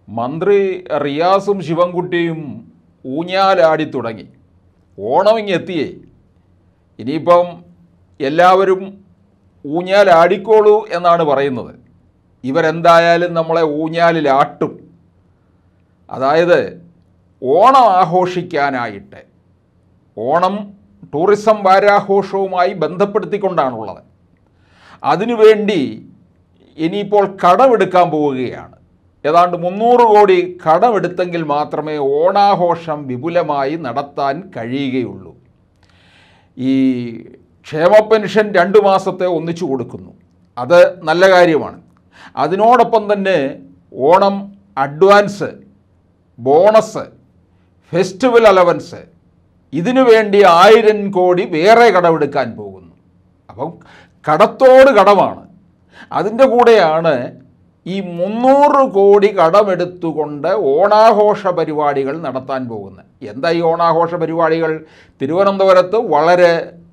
മന്ത്രി റിയാസും ശിവൻകുട്ടിയും ഊഞ്ഞാലാടി തുടങ്ങി ഓണം ഇങ്ങ് എത്തിയേ ഇനിയിപ്പം എല്ലാവരും ഊഞ്ഞാലാടിക്കോളൂ എന്നാണ് പറയുന്നത് ഇവരെന്തായാലും നമ്മളെ ഊഞ്ഞാലിലാട്ടും അതായത് ഓണം ആഘോഷിക്കാനായിട്ട് ഓണം ടൂറിസം വാരാഘോഷവുമായി ബന്ധപ്പെടുത്തിക്കൊണ്ടാണുള്ളത് അതിനുവേണ്ടി ഇനിയിപ്പോൾ കടമെടുക്കാൻ പോവുകയാണ് ഏതാണ്ട് മുന്നൂറ് കോടി കടമെടുത്തെങ്കിൽ മാത്രമേ ഓണാഘോഷം വിപുലമായി നടത്താൻ കഴിയുകയുള്ളൂ ഈ ക്ഷേമ പെൻഷൻ രണ്ട് മാസത്തെ ഒന്നിച്ചു കൊടുക്കുന്നു അത് നല്ല കാര്യമാണ് അതിനോടൊപ്പം തന്നെ Onam advance bonus festival allowance ഇതിനു വേണ്ടി ആയിരം കോടി വേറെ കടമെടുക്കാൻ പോകുന്നു അപ്പം കടത്തോട് കടമാണ് അതിൻ്റെ കൂടെയാണ് ഈ മുന്നൂറ് കോടി കടമെടുത്തുകൊണ്ട് ഓണാഘോഷ പരിപാടികൾ നടത്താൻ പോകുന്നത് എന്താ ഈ ഓണാഘോഷ പരിപാടികൾ തിരുവനന്തപുരത്ത് വളരെ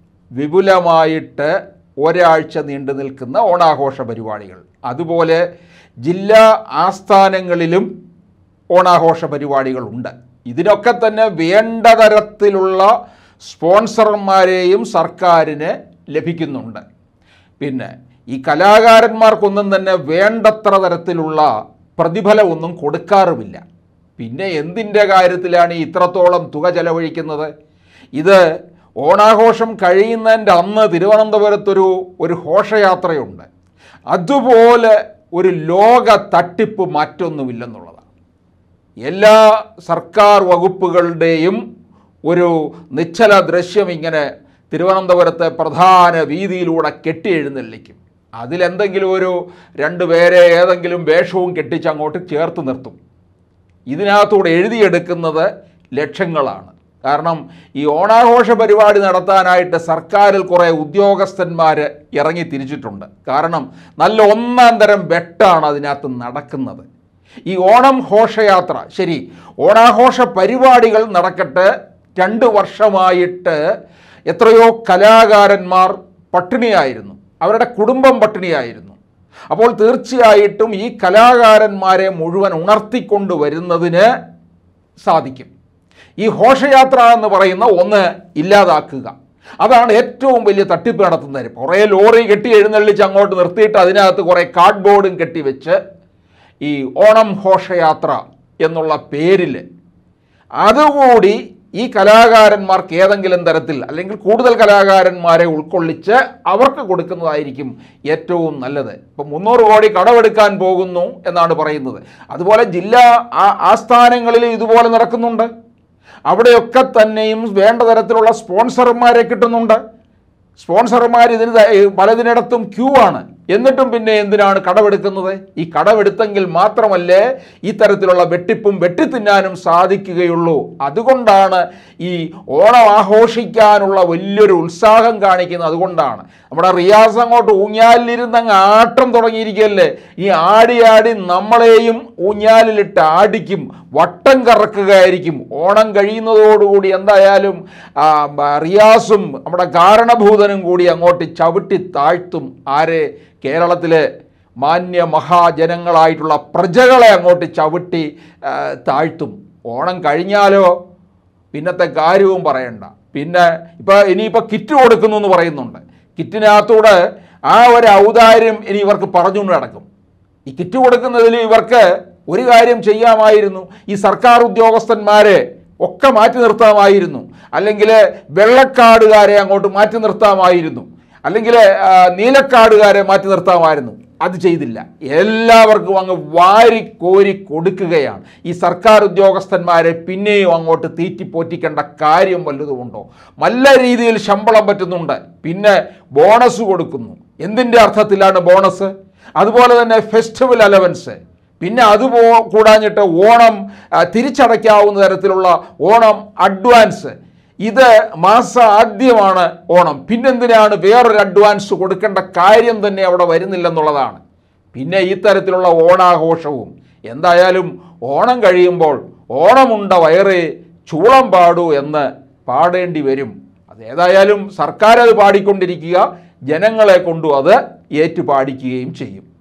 വിപുലമായിട്ട് ഒരാഴ്ച നീണ്ടു നിൽക്കുന്ന ഓണാഘോഷ പരിപാടികൾ അതുപോലെ ജില്ലാ ആസ്ഥാനങ്ങളിലും ഓണാഘോഷ പരിപാടികളുണ്ട് ഇതിനൊക്കെ തന്നെ വേണ്ട തരത്തിലുള്ള സ്പോൺസർമാരെയും സർക്കാരിന് ലഭിക്കുന്നുണ്ട് പിന്നെ ഈ കലാകാരന്മാർക്കൊന്നും തന്നെ വേണ്ടത്ര തരത്തിലുള്ള പ്രതിഫലമൊന്നും കൊടുക്കാറുമില്ല പിന്നെ എന്തിൻ്റെ കാര്യത്തിലാണ് ഈ ഇത്രത്തോളം തുക ചെലവഴിക്കുന്നത് ഇത് ഓണാഘോഷം കഴിയുന്നതിൻ്റെ അന്ന് തിരുവനന്തപുരത്തൊരു ഒരു ഘോഷയാത്രയുണ്ട് അതുപോലെ ഒരു ലോക തട്ടിപ്പ് മറ്റൊന്നുമില്ലെന്നുള്ളതാണ് എല്ലാ സർക്കാർ വകുപ്പുകളുടെയും ഒരു നിശ്ചല ദൃശ്യം ഇങ്ങനെ തിരുവനന്തപുരത്തെ പ്രധാന വീതിയിലൂടെ കെട്ടി എഴുന്നള്ളിക്കും അതിലെന്തെങ്കിലും ഒരു രണ്ട് പേരെ ഏതെങ്കിലും വേഷവും കെട്ടിച്ച് അങ്ങോട്ട് ചേർത്ത് നിർത്തും ഇതിനകത്തൂടെ എഴുതിയെടുക്കുന്നത് ലക്ഷങ്ങളാണ് കാരണം ഈ ഓണാഘോഷ പരിപാടി നടത്താനായിട്ട് സർക്കാരിൽ കുറേ ഉദ്യോഗസ്ഥന്മാർ ഇറങ്ങി തിരിച്ചിട്ടുണ്ട് കാരണം നല്ല ഒന്നാം തരം വെട്ടാണ് അതിനകത്ത് നടക്കുന്നത് ഈ ഓണം ഘോഷയാത്ര ശരി ഓണാഘോഷ പരിപാടികൾ നടക്കട്ടെ രണ്ട് വർഷമായിട്ട് എത്രയോ കലാകാരന്മാർ പട്ടിണിയായിരുന്നു അവരുടെ കുടുംബം പട്ടിണിയായിരുന്നു അപ്പോൾ തീർച്ചയായിട്ടും ഈ കലാകാരന്മാരെ മുഴുവൻ ഉണർത്തിക്കൊണ്ട് വരുന്നതിന് സാധിക്കും ഈ ഘോഷയാത്ര എന്ന് പറയുന്ന ഒന്ന് ഇല്ലാതാക്കുക അതാണ് ഏറ്റവും വലിയ തട്ടിപ്പ് നടത്തുന്നത് കുറേ ലോറി കെട്ടി എഴുന്നള്ളിച്ച് അങ്ങോട്ട് നിർത്തിയിട്ട് അതിനകത്ത് കുറേ കാർഡ്ബോർഡും കെട്ടിവെച്ച് ഈ ഓണം ഘോഷയാത്ര എന്നുള്ള പേരിൽ അതുകൂടി ഈ കലാകാരന്മാർക്ക് ഏതെങ്കിലും തരത്തിൽ അല്ലെങ്കിൽ കൂടുതൽ കലാകാരന്മാരെ ഉൾക്കൊള്ളിച്ച് അവർക്ക് കൊടുക്കുന്നതായിരിക്കും ഏറ്റവും നല്ലത് ഇപ്പം മുന്നൂറ് കോടി കടമെടുക്കാൻ പോകുന്നു എന്നാണ് പറയുന്നത് അതുപോലെ ജില്ലാ ആ- ആസ്ഥാനങ്ങളിൽ ഇതുപോലെ നടക്കുന്നുണ്ട് അവിടെയൊക്കെ തന്നെയും വേണ്ട തരത്തിലുള്ള സ്പോൺസർമാരെ കിട്ടുന്നുണ്ട് സ്പോൺസർമാർ ഇതിന് ത- ഏ, പലതിനിടത്തും ക്യൂ ആണ് എന്നിട്ടും പിന്നെ എന്തിനാണ് കടമെടുക്കുന്നത് ഈ കടമെടുത്തെങ്കിൽ മാത്രമല്ലേ ഈ തരത്തിലുള്ള വെട്ടിപ്പും വെട്ടിത്തിന്നാനും സാധിക്കുകയുള്ളൂ അതുകൊണ്ടാണ് ഈ ഓണം ആഘോഷിക്കാനുള്ള വലിയൊരു ഉത്സാഹം കാണിക്കുന്നത് അതുകൊണ്ടാണ് നമ്മുടെ റിയാസ് അങ്ങോട്ട് ഊഞ്ഞാലിലിരുന്ന് അങ്ങ് ആട്ടം തുടങ്ങിയിരിക്കുകയല്ലേ ഈ ആടി ആടി നമ്മളെയും ഊഞ്ഞാലിലിട്ട് ആടിക്കും വട്ടം കറക്കുകയായിരിക്കും ഓണം കഴിയുന്നതോടുകൂടി എന്തായാലും ആ, ബ- റിയാസും നമ്മുടെ കാരണഭൂതനും കൂടി അങ്ങോട്ട് ചവിട്ടി താഴ്ത്തും ആരെ കേരളത്തിലെ മാന്യ മഹാജനങ്ങളായിട്ടുള്ള പ്രജകളെ അങ്ങോട്ട് ചവിട്ടി ആ, താഴ്ത്തും ഓണം കഴിഞ്ഞാലോ പിന്നത്തെ കാര്യവും പറയണ്ട പിന്നെ ഇപ്പോൾ ഇനിയിപ്പോൾ കിറ്റ് കൊടുക്കുന്നു എന്ന് പറയുന്നുണ്ട് കിറ്റിനകത്തൂടെ ആ ഒരു ഔദാര്യം ഇനി ഇവർക്ക് പറഞ്ഞുകൊണ്ട് നടക്കും ഈ കിറ്റ് കൊടുക്കുന്നതിൽ ഇവർക്ക് ഒരു കാര്യം ചെയ്യാമായിരുന്നു ഈ സർക്കാർ ഉദ്യോഗസ്ഥന്മാരെ ഒക്കെ മാറ്റി നിർത്താമായിരുന്നു അല്ലെങ്കിൽ വെള്ളക്കാടുകാരെ അങ്ങോട്ട് മാറ്റി നിർത്താമായിരുന്നു അല്ലെങ്കിൽ ആ, നീലക്കാടുകാരെ മാറ്റി നിർത്താമായിരുന്നു അത് ചെയ്തില്ല എല്ലാവർക്കും അങ്ങ് വാരി കോരി കൊടുക്കുകയാണ് ഈ സർക്കാർ ഉദ്യോഗസ്ഥന്മാരെ പിന്നെയും അങ്ങോട്ട് തീറ്റിപ്പോറ്റിക്കേണ്ട കാര്യം വല്ലതുമുണ്ടോ നല്ല രീതിയിൽ ശമ്പളം പറ്റുന്നുണ്ട് പിന്നെ ബോണസ് കൊടുക്കുന്നു എന്തിൻ്റെ അർത്ഥത്തിലാണ് ബോണസ് അതുപോലെ തന്നെ ഫെസ്റ്റിവൽ അലവൻസ് പിന്നെ അത് പോ കൂടാഞ്ഞിട്ട് ഓണം ആ, തിരിച്ചടയ്ക്കാവുന്ന തരത്തിലുള്ള ഓണം അഡ്വാൻസ് ഇത് മാസ ആദ്യമാണ് ഓണം പിന്നെന്തിനാണ് വേറൊരു അഡ്വാൻസ് കൊടുക്കേണ്ട കാര്യം തന്നെ അവിടെ വരുന്നില്ലെന്നുള്ളതാണ് പിന്നെ ഈ തരത്തിലുള്ള ഓണാഘോഷവും എന്തായാലും ഓണം കഴിയുമ്പോൾ ഓണമുണ്ട വയറ് ചൂളം പാടൂ എന്ന് പാടേണ്ടി വരും അതേതായാലും സർക്കാർ അത് പാടിക്കൊണ്ടിരിക്കുക ജനങ്ങളെ കൊണ്ടു അത് ഏറ്റുപാടിക്കുകയും ചെയ്യും